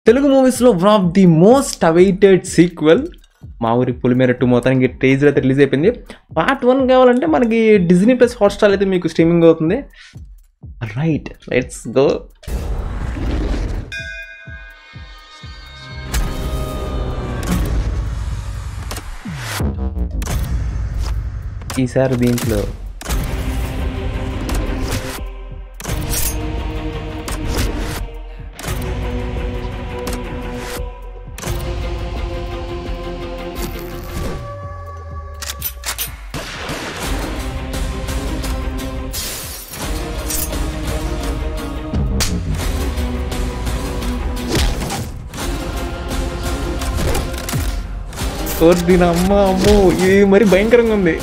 తెలుగు మూవీస్లో one of the most awaited sequel Maa Oori Polimera two మొత్తానికి ట్రేజర్ అయితే రిలీజ్ అయిపోయింది పార్ట్ వన్ కావాలంటే మనకి డిజ్నీ ప్లస్ హాట్స్టార్ అయితే మీకు స్ట్రీమింగ్ అవుతుంది రైట్ లెట్స్ గో ఈసారి దీంట్లో ఓ దీని అమ్మ అమ్మో ఇది మరి భయంకరంగా ఉంది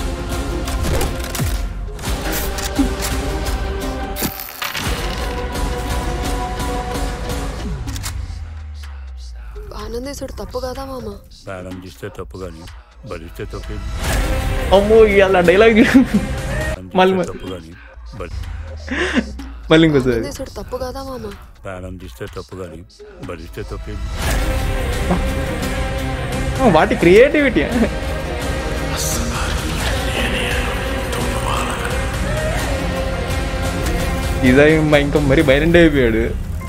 ఆనందేశుడు తప్పు కదా మామ ప్రాణం చేస్తే తప్పు కానీ బలిస్తే తప్పు అమ్మో ఇవాళ డైలాగ్ మళ్ళీ మరి. తప్పు కానీ బలి మళ్ళీ ఇంకోసారి ఆనందేశుడు తప్పు కదా మామ ప్రాణం తీస్తే తప్పు కానీ బలిస్తే తప్పు ఆ, వాటి క్రియేటివిటీ ఇదే మా ఇంకా మరి బయట అయిపోయాడు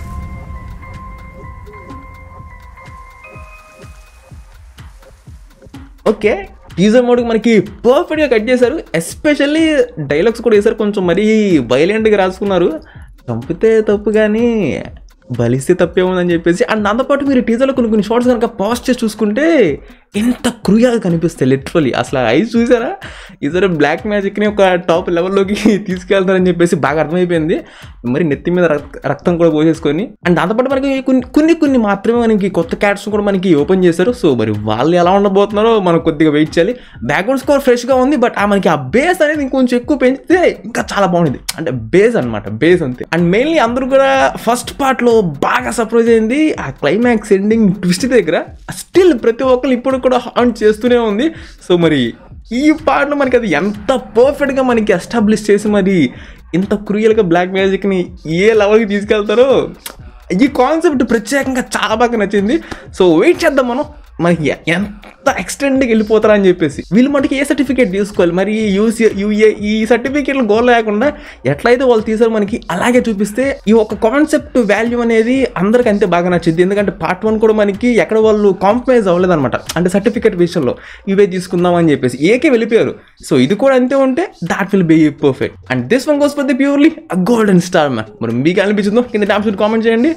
ఓకే టీజర్ మోడ్కి మనకి పర్ఫెక్ట్గా కట్ చేశారు ఎస్పెషల్లీ డైలాగ్స్ కూడా వేశారు కొంచెం మరీ వైలెంట్గా రాసుకున్నారు చంపితే తప్పు కానీ బలిస్తే తప్పేముందని చెప్పేసి అండ్ దాంతోపాటు మీరు టీజర్లో కొన్ని కొన్ని షార్ట్స్ కనుక పాస్ట్ చేసి చూసుకుంటే ఎంత క్రూయల్గా కనిపిస్తాయి లిటరలీ అసలు ఐస్ చూసారా ఈసారి బ్లాక్ మ్యాజిక్ని ఒక టాప్ లెవెల్లోకి తీసుకెళ్తారని చెప్పేసి బాగా అర్థమైపోయింది మరి నెత్తి మీద రక్- రక్తం కూడా పోసేసుకొని అండ్ దాంతోపాటు మనకి కొన్ని కొన్ని కొన్ని మాత్రమే మనకి కొత్త క్యాట్స్ కూడా మనకి ఓపెన్ చేశారు సో మరి వాళ్ళు ఎలా ఉండబోతున్నారో మనం కొద్దిగా వెయిట్ చేయాలి బ్యాక్గ్రౌండ్ స్కోర్ ఫ్రెష్గా ఉంది బట్ ఆ మనకి ఆ బేస్ అనేది ఇంకొంచెం ఎక్కువ పెంచితే ఇంకా చాలా బాగుంది అంటే బేస్ అన్నమాట బేస్ అంతే అండ్ మెయిన్లీ అందరూ కూడా ఫస్ట్ పార్ట్లో బాగా సర్ప్రైజ్ అయింది ఆ క్లైమాక్స్ ఎండింగ్ ట్విస్ట్ దగ్గర స్టిల్ ప్రతి ఒక్కరు ఇప్పుడు కూడా హాంట్ చేస్తూనే ఉంది సో మరి ఈ పాటలో మనకి అది ఎంత పర్ఫెక్ట్గా మనకి ఎస్టాబ్లిష్ చేసి మరి ఇంత క్రూయల్గా బ్లాక్ మ్యాజిక్ని ఏ లెవెల్కి తీసుకెళ్తారో ఈ కాన్సెప్ట్ ప్రత్యేకంగా చాలా బాగా నచ్చింది సో వెయిట్ చేద్దాం మనం మనకి ఎ- ఎంత ఎక్స్టెండ్కి వెళ్ళిపోతారని చెప్పేసి వీళ్ళు మనకి ఏ సర్టిఫికేట్ తీసుకోవాలి మరి యూసీ యూఏ ఈ సర్టిఫికేట్లు గోల్ లేకుండా ఎట్లయితే వాళ్ళు తీసారో మనకి అలాగే చూపిస్తే ఈ ఒక కాన్సెప్ట్ వాల్యూ అనేది అందరికి అంతే బాగా నచ్చింది ఎందుకంటే పార్ట్ వన్ కూడా మనకి ఎక్కడ వాళ్ళు కాంప్రమైజ్ అవ్వలేదు అనమాట అంటే సర్టిఫికేట్ విషయంలో ఇవే తీసుకుందాం అని చెప్పేసి ఏకే వెళ్ళిపోయారు సో ఇది కూడా అంతే ఉంటే that will be perfect and this one goes for the purely golden star man మరి మీకు అనిపించిందో కింద టాప్స్ కామెంట్ చేయండి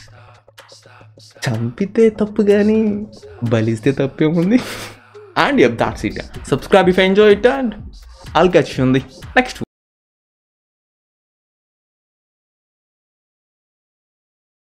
చంపితే తప్పు కానీ బలిస్తే తప్పేముంది and yup that's it subscribe if enjoy it and all కచ్ ఉంది నెక్స్ట్